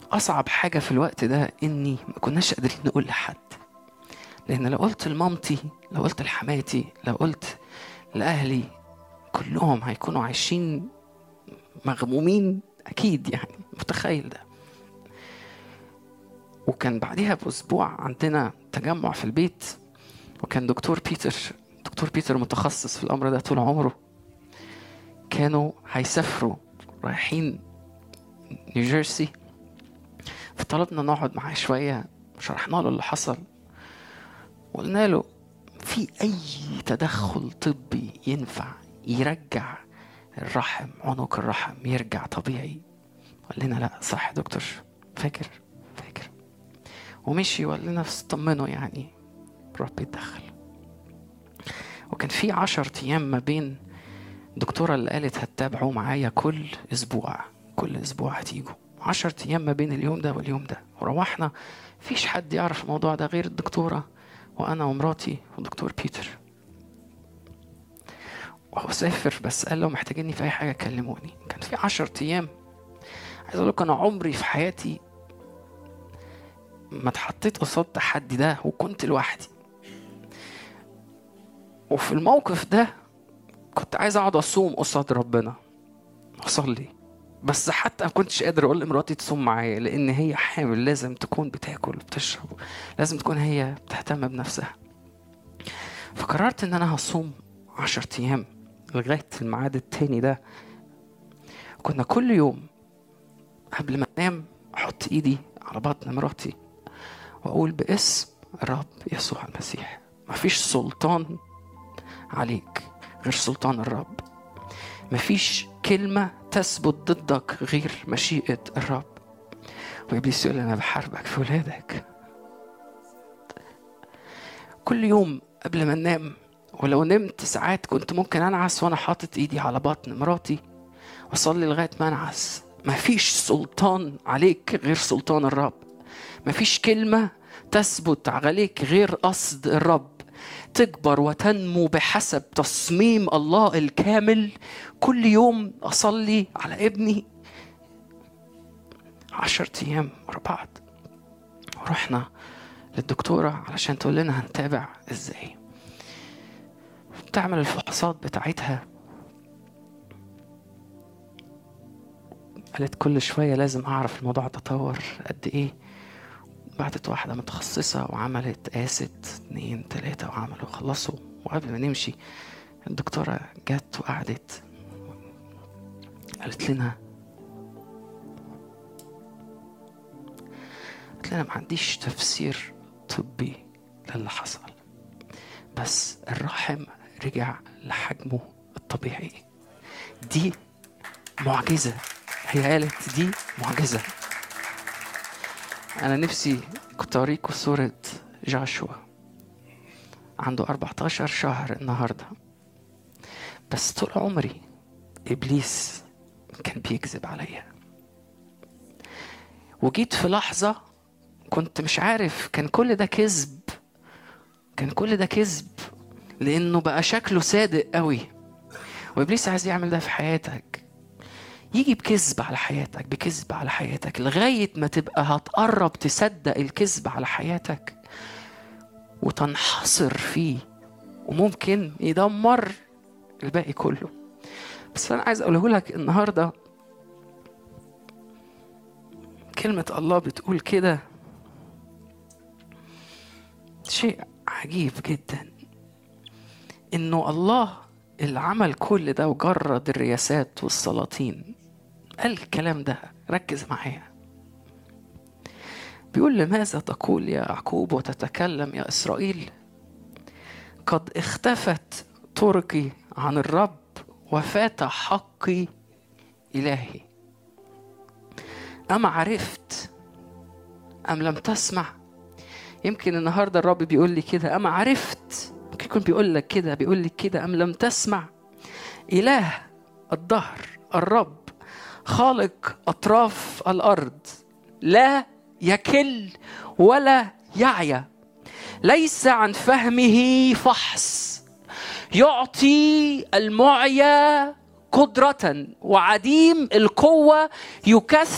اصعب حاجه في الوقت ده اني ما كناش قادرين نقول لحد لان لو قلت لمامتي لو قلت لحماتي لو قلت لاهلي كلهم هيكونوا عايشين مغمومين اكيد يعني متخيل ده وكان بعديها باسبوع عندنا تجمع في البيت وكان دكتور بيتر دكتور بيتر متخصص في الامر ده طول عمره كانوا هيسافروا رايحين نيوجيرسي فطلبنا نقعد معاه شويه شرحنا له اللي حصل وقلنا له في اي تدخل طبي ينفع يرجع الرحم عنق الرحم يرجع طبيعي قال لنا لا صح يا دكتور فاكر فاكر ومشي وقال لنا طمنوا يعني رب يتدخل وكان في عشر ايام ما بين الدكتوره اللي قالت هتتابعوا معايا كل اسبوع كل اسبوع هتيجوا عشر ايام ما بين اليوم ده واليوم ده وروحنا فيش حد يعرف الموضوع ده غير الدكتوره وانا ومراتي ودكتور بيتر وهو سافر بس قال لو محتاجيني في اي حاجه كلموني كان في عشر ايام عايز اقول لكم انا عمري في حياتي ما اتحطيت قصاد التحدي ده وكنت لوحدي وفي الموقف ده كنت عايز اقعد اصوم قصاد ربنا اصلي بس حتى ما كنتش قادر اقول لمراتي تصوم معايا لان هي حامل لازم تكون بتاكل وبتشرب لازم تكون هي بتهتم بنفسها فقررت ان انا هصوم عشر ايام لغايه الميعاد التاني ده كنا كل يوم قبل ما انام احط ايدي على بطن مراتي واقول باسم الرب يسوع المسيح مفيش سلطان عليك غير سلطان الرب مفيش كلمة تثبت ضدك غير مشيئة الرب وإبليس يقول أنا بحاربك في ولادك كل يوم قبل ما ننام ولو نمت ساعات كنت ممكن أنعس وأنا حاطط إيدي على بطن مراتي وأصلي لغاية ما أنعس مفيش سلطان عليك غير سلطان الرب مفيش كلمة تثبت عليك غير قصد الرب تكبر وتنمو بحسب تصميم الله الكامل كل يوم أصلي على ابني عشرة أيام ورا بعض ورحنا للدكتورة علشان تقول لنا هنتابع ازاي تعمل الفحوصات بتاعتها قالت كل شوية لازم أعرف الموضوع تطور قد إيه بعتت واحدة متخصصة وعملت قاست اتنين تلاتة وعملوا خلصوا وقبل ما نمشي الدكتورة جت وقعدت قالت لنا قالت لنا ما عنديش تفسير طبي للي حصل بس الرحم رجع لحجمه الطبيعي دي معجزة هي قالت دي معجزة أنا نفسي كنت أوريكم صورة جاشوا عنده 14 شهر النهاردة بس طول عمري إبليس كان بيكذب عليا وجيت في لحظة كنت مش عارف كان كل ده كذب كان كل ده كذب لأنه بقى شكله صادق قوي وإبليس عايز يعمل ده في حياتك يجي بكذب على حياتك بكذب على حياتك لغاية ما تبقى هتقرب تصدق الكذب على حياتك وتنحصر فيه وممكن يدمر الباقي كله بس أنا عايز أقوله لك النهاردة كلمة الله بتقول كده شيء عجيب جدا إنه الله اللي عمل كل ده وجرد الرياسات والسلاطين قال الكلام ده ركز معايا بيقول لماذا تقول يا يعقوب وتتكلم يا إسرائيل قد اختفت طرقي عن الرب وفات حقي إلهي أما عرفت أم لم تسمع يمكن النهاردة الرب بيقول لي كده أما عرفت ممكن يكون بيقول لك كده بيقول لك كده أم لم تسمع إله الدهر الرب خالق أطراف الأرض لا يكل ولا يعيا ليس عن فهمه فحص يعطي المعيا قدرة وعديم القوة يكثر